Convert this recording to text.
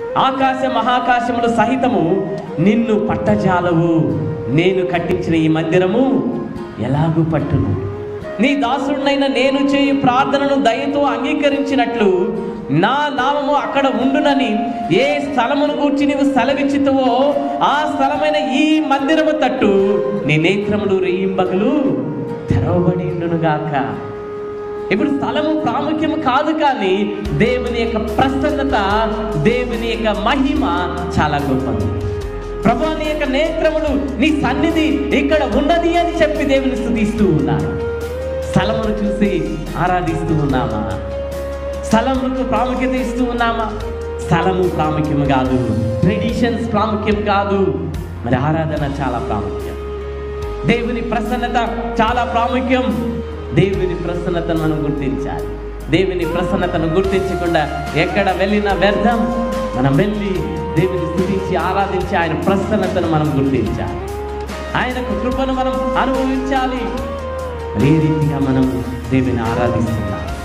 ఆకాశ మహాకాశములు సహితము నిన్ను పట్టజాలవు నేను కట్టించిన ఈ మందిరము ఎలాగూ పట్టును నీ దాసుడినైన నేను చేయు ప్రార్థనను దయతో అంగీకరించినట్లు నా నామము అక్కడ ఉండునని ఏ స్థలమును గూర్చి నీవు సెలవిచ్చితువో ఆ స్థలమైన ఈ మందిరము తట్టు నీ నేత్రములు రేయింబగలు తెరవబడి ఉండునుగాక ఇప్పుడు స్థలము ప్రాముఖ్యం కాదు కానీ దేవుని యొక్క ప్రసన్నత దేవుని యొక్క మహిమ చాలా గొప్పది ప్రభు నీ యొక్క నేత్రములు నీ సన్నిధి ఇక్కడ ఉన్నది అని చెప్పి దేవుని స్థుతిస్తూ ఉన్నారు స్థలమును చూసి ఆరాధిస్తూ ఉన్నామా స్థలములకు ప్రాముఖ్యత ఇస్తూ ఉన్నామా స్థలము ప్రాముఖ్యం కాదు ట్రెడిషన్స్ ప్రాముఖ్యం కాదు మరి ఆరాధన చాలా ప్రాముఖ్యం దేవుని ప్రసన్నత చాలా ప్రాముఖ్యం దేవుని ప్రసన్నతను మనం గుర్తించాలి దేవుని ప్రసన్నతను గుర్తించకుండా ఎక్కడ వెళ్ళినా వ్యర్థం మనం వెళ్ళి దేవుని స్థుతించి ఆరాధించి ఆయన ప్రసన్నతను మనం గుర్తించాలి ఆయనకు కృపను మనం అనుభవించాలి మరి ఏ రీతిగా మనం దేవుని ఆరాధిస్తున్నాం